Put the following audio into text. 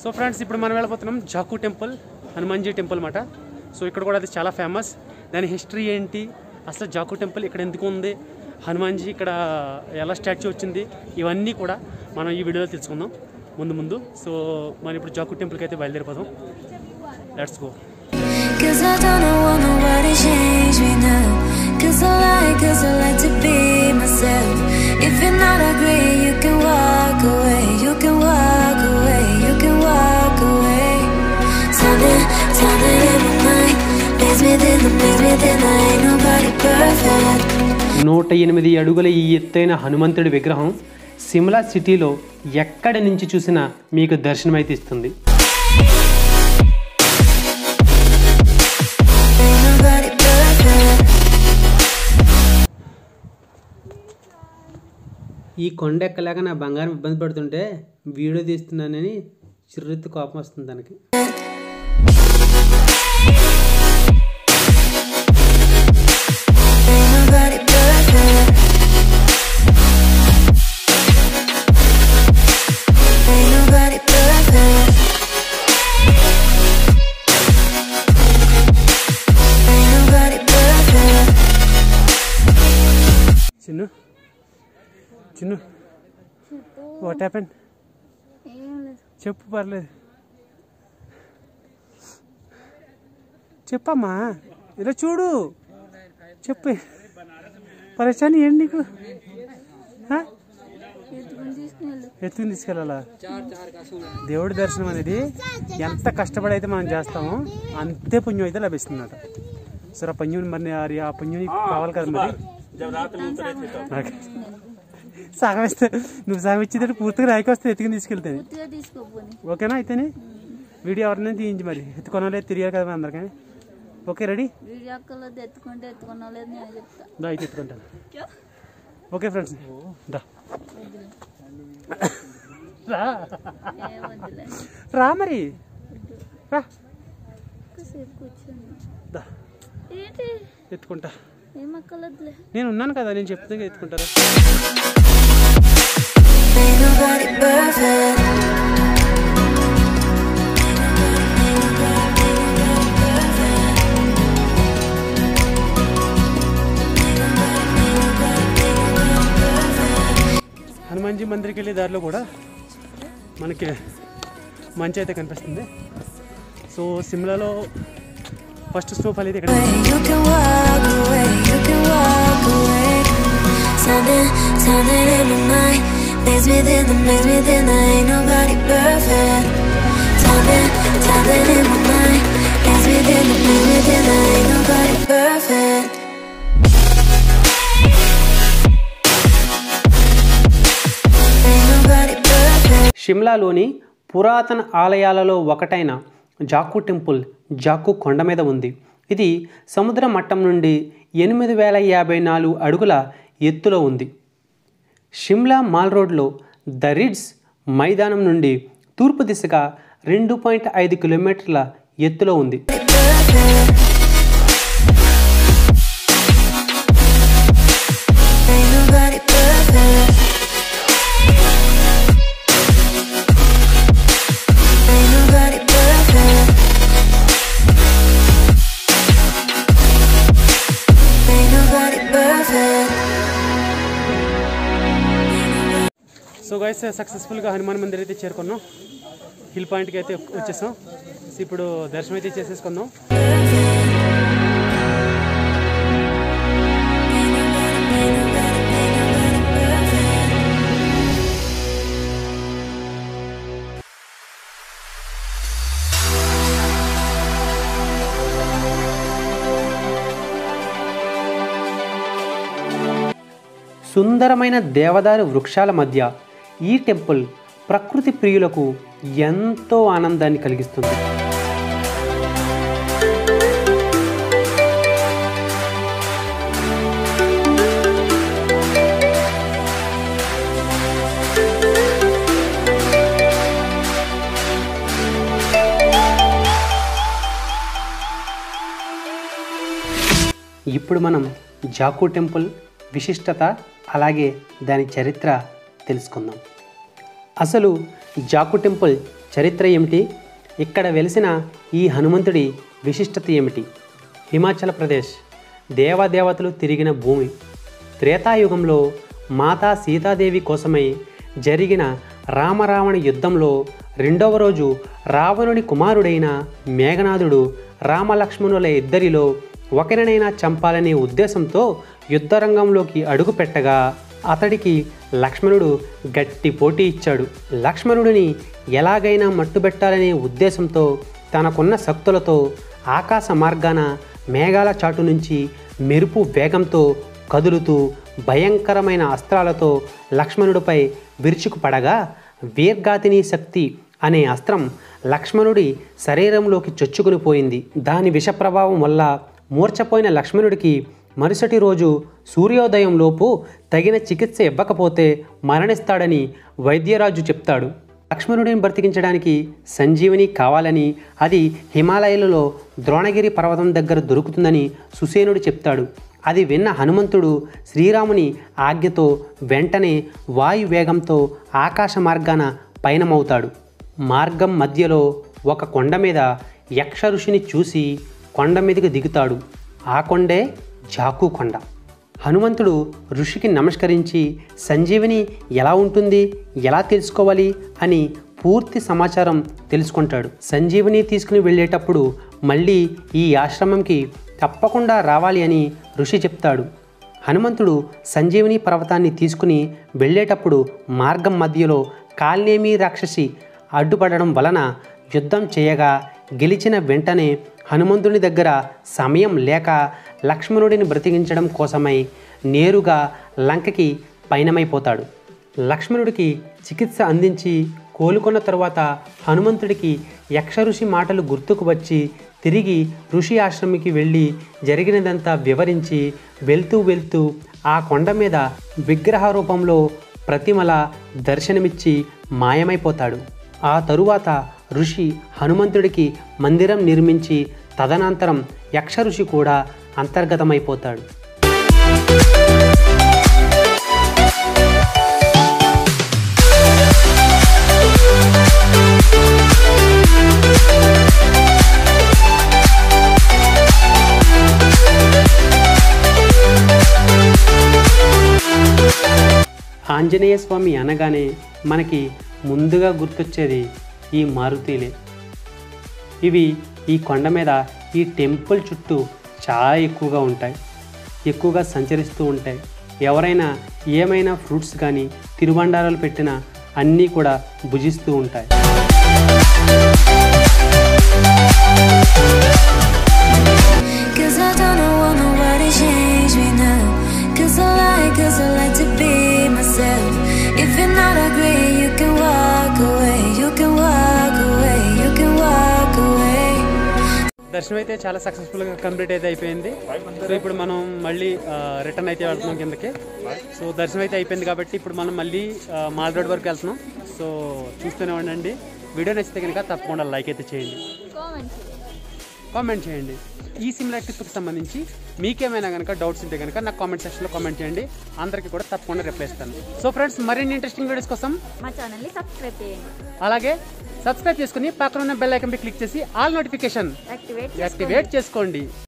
So friends ఇప్పుడు మనం వెళ్ళిపోతున్నాం జాకు టెంపుల్ హనుమాన్జీ టెంపుల్ అన్నమాట సో ఇక్కడ కూడా అది చాలా ఫేమస్ దాని హిస్టరీ ఏంటి అసలు జాకు టెంపుల్ ఇక్కడ ఎందుకు ఉంది హనుమాన్జీ ఇక్కడ ఎలా స్టాచ్యూ వచ్చింది ఇవన్నీ కూడా మనం ఈ వీడియోలో తెలుసుకుందాం ముందు ముందు సో మనం ఇప్పుడు జాకు టెంపుల్కి అయితే బయలుదేరిపోదాం let's go Cause I don't want nobody change me now. Cause I like, cause I like to be myself. If you're not agree, you can walk away. You can walk away. You can walk away. Something, something in my mind makes me think, makes me think I ain't nobody perfect. నూట ఎనిమిది అడుగుల ఈ ఎత్తైన హనుమంతుడి విగ్రహం సిమ్లా సిటీలో ఎక్కడి నుంచి చూసినా మీకు దర్శనమైతే ఇస్తుంది Ain't nobody perfect. ఈ కొండ ఎక్కలేక నా బంగారం ఇబ్బంది పడుతుంటే వీడియో తీస్తున్నానని చిర్రెత్తి కోపం వస్తుంది దానికి Ain't nobody perfect. Ain't nobody perfect. Ain't nobody perfect. Chinnu Chinnu what happen చెప్పు పర్లేదు చెప్పమ్మా ఇలా చూడు చెప్పు పరేషాని ఏంటి నీకు ఆ? ఎత్తుకుని తీసుకెళ్ళాలా దేవుడి దర్శనం అనేది ఎంత కష్టపడి అయితే మనం చేస్తామో అంతే పుణ్యం అయితే లభిస్తుందట సరే ఆ పుణ్యం మరి ఆ- ఆ పుణ్యం నీకు కావాలి కదా మరి నాకు సగం ఇస్తే నువ్వు సగం ఇచ్చేటట్టు పూర్తిగా రాయికి వస్తే ఎత్తుకుని తీసుకెళ్తాను పూర్తిగా తీసుకోపోని ఓకేనా అయితేనే వీడియో ఎవరినైనా తీయించి మరి ఎత్తుకోనాలే తిరిగారు కదా అందరికీ ఓకే రెడీ వీడియో అక్కర్లేదు ఎత్తుకుంటే ఎత్తుకున్నా లేదు నేను చెప్తా దా అయితే ఎత్తుకుంటాను ఓకే ఫ్రెండ్స్ దా రా ఏ వద్దులే రా మరి రా కాసేపు కూర్చోండి దా ఏంటి ఎత్తుకుంటా ఏం అక్కర్లేదులే నేను ఉన్నాను కదా నేను చెప్తే ఎత్తుకుంటారా Ain't nobody perfect. హనుమాన్జీ మందిర్కి వెళ్ళే దారిలో కూడా మనకి మంచి అయితే కనిపిస్తుంది సో సిమ్లాలో ఫస్ట్ స్నోఫాల్ అయితే ఇక్కడ You can walk away. You can walk away. Something, something in my mind makes me think, makes me think that ain't nobody perfect. Something, something in my mind makes me think, makes me think that ain't nobody perfect. Ain't nobody perfect. షిమ్లాలోని పురాతన ఆలయాలలో ఒకటైన జాకు temple జాకు కొండ మీద ఉంది ఇది సముద్ర మట్టం నుండి ఎనిమిది వేల యాభై నాలుగు అడుగుల ఎత్తులో ఉంది షిమ్లా మాల్ రోడ్లో ద రిడ్స్ మైదానం నుండి తూర్పు దిశగా రెండు పాయింట్ ఐదు కిలోమీటర్ల ఎత్తులో ఉంది Ain't nobody perfect. Ain't nobody perfect. Ain't nobody perfect. So guys సక్సెస్ఫుల్గా హనుమాన్ మందిర్ అయితే చేరుకున్నాం హిల్ పాయింట్కి అయితే వచ్చేసాం సో ఇప్పుడు దర్శనం అయితే చేసేసుకున్నాం సుందరమైన దేవదారు వృక్షాల మధ్య ఈ టెంపుల్ ప్రకృతి ప్రియులకు ఎంతో ఆనందాన్ని కలిగిస్తుంది ఇప్పుడు మనం జాకు టెంపుల్ విశిష్టత అలాగే దాని చరిత్ర తెలుసుకుందాం అసలు జాకు టెంపుల్ చరిత్ర ఏమిటి ఇక్కడ వెలిసిన ఈ హనుమంతుడి విశిష్టత ఏమిటి హిమాచల్ ప్రదేశ్ దేవదేవతలు తిరిగిన భూమి త్రేతాయుగంలో మాతా సీతాదేవి కోసమై జరిగిన రామరావణ యుద్ధంలో రెండవ రోజు రావణుని కుమారుడైన మేఘనాథుడు రామలక్ష్మణుల ఇద్దరిలో ఒకరినైనా చంపాలనే ఉద్దేశంతో యుద్ధరంగంలోకి అడుగు పెట్టగా అతడికి లక్ష్మణుడు గట్టి పోటీ ఇచ్చాడు లక్ష్మణుడిని ఎలాగైనా మట్టుబెట్టాలనే ఉద్దేశంతో తనకున్న శక్తులతో ఆకాశ మార్గాన మేఘాల చాటు నుంచి మెరుపు వేగంతో కదులుతూ భయంకరమైన అస్త్రాలతో లక్ష్మణుడిపై విరుచుకుపడగా వీర్ఘాతిని శక్తి అనే అస్త్రం లక్ష్మణుడి శరీరంలోకి చొచ్చుకుని పోయింది దాని విషప్రభావం వల్ల మూర్ఛపోయిన లక్ష్మణుడికి మరుసటి రోజు సూర్యోదయంలోపు తగిన చికిత్స ఇవ్వకపోతే మరణిస్తాడని వైద్యరాజు చెప్తాడు లక్ష్మణుడిని బ్రతికించడానికి సంజీవని కావాలని అది హిమాలయాలలో ద్రోణగిరి పర్వతం దగ్గర దొరుకుతుందని సుసేనుడు చెప్తాడు అది విన్న హనుమంతుడు శ్రీరాముని ఆజ్ఞతో వెంటనే వాయు వేగంతో ఆకాశ మార్గాన పయనమవుతాడు మార్గం మధ్యలో ఒక కొండ మీద యక్ష ఋషిని చూసి కొండ మీదకి దిగుతాడు ఆ కొండే జాకు కొండ హనుమంతుడు ఋషికి నమస్కరించి సంజీవిని ఎలా ఉంటుంది ఎలా తెలుసుకోవాలి అని పూర్తి సమాచారం తెలుసుకుంటాడు సంజీవిని తీసుకుని వెళ్ళేటప్పుడు మళ్ళీ ఈ ఆశ్రమంకి తప్పకుండా రావాలి అని ఋషి చెప్తాడు హనుమంతుడు సంజీవిని పర్వతాన్ని తీసుకుని వెళ్ళేటప్పుడు మార్గం మధ్యలో కాల్నేమి రాక్షసి అడ్డుపడడం వలన యుద్ధం చేయగా గెలిచిన వెంటనే హనుమంతుని దగ్గర సమయం లేక లక్ష్మణుడిని బ్రతికించడం కోసమై నేరుగా లంకకి పయనమైపోతాడు లక్ష్మణుడికి చికిత్స అందించి కోలుకున్న తరువాత హనుమంతుడికి యక్ష ఋషి మాటలు గుర్తుకు వచ్చి తిరిగి ఋషి ఆశ్రమికి వెళ్ళి జరిగినదంతా వివరించి వెళ్తూ వెళ్తూ ఆ కొండ మీద విగ్రహ రూపంలో ప్రతిమల దర్శనమిచ్చి మాయమైపోతాడు ఆ తరువాత ఋషి హనుమంతుడికి మందిరం నిర్మించి తదనంతరం యక్ష ఋషి కూడా అంతర్గతమైపోతాడు ఆంజనేయ స్వామి అనగానే మనకి ముందుగా గుర్తొచ్చేది ఈ మారుతీలే ఇవి ఈ కొండ మీద ఈ టెంపుల్ చుట్టూ చాలా ఎక్కువగా ఉంటాయి ఎక్కువగా సంచరిస్తూ ఉంటాయి ఎవరైనా ఏమైనా ఫ్రూట్స్ కానీ తిరుబండారాలు పెట్టినా అన్నీ కూడా భుజిస్తూ ఉంటాయి Cause I don't want nobody change me now. Cause I like, cause I like to be myself. If you're not agree, you can walk away. You can walk away. You can walk away. దర్శనం అయితే చాలా సక్సెస్ఫుల్గా complete అయితే అయిపోయింది so ఇప్పుడు మనం మళ్ళీ return అయితే వెళ్తున్నాం కిందకి సో దర్శనం అయితే అయిపోయింది కాబట్టి ఇప్పుడు మనం మళ్ళీ ఆ, మాల్ రోడ్ వరకు వెళ్తున్నాం సో చూస్తూనే ఉండండి వీడియో నచ్చితే కనుక తప్పకుండా లైక్ అయితే చేయండి కామెంట్ కామెంట్ చేయండి ఈ సిమిలారిటీస్కి సంబంధించి మీకేమైనా కనుక డౌట్స్ ఉంటే కనుక నాకు కామెంట్ సెక్షన్లో కామెంట్ చేయండి అందరికీ కూడా తప్పకుండా రిప్లై ఇస్తాను సో ఫ్రెండ్స్ మరిన్ని ఇంట్రెస్టింగ్ వీడియోస్ కోసం మా ఛానల్ని సబ్స్క్రైబ్ చేయండి అలాగే సబ్స్క్రైబ్ చేసుకుని పక్కన ఉన్న బెల్ ఐకన్ క్లిక్ చేసి ఆల్ నోటిఫికేషన్ యాక్టివేట్ యాక్టివేట్ చేసుకోండి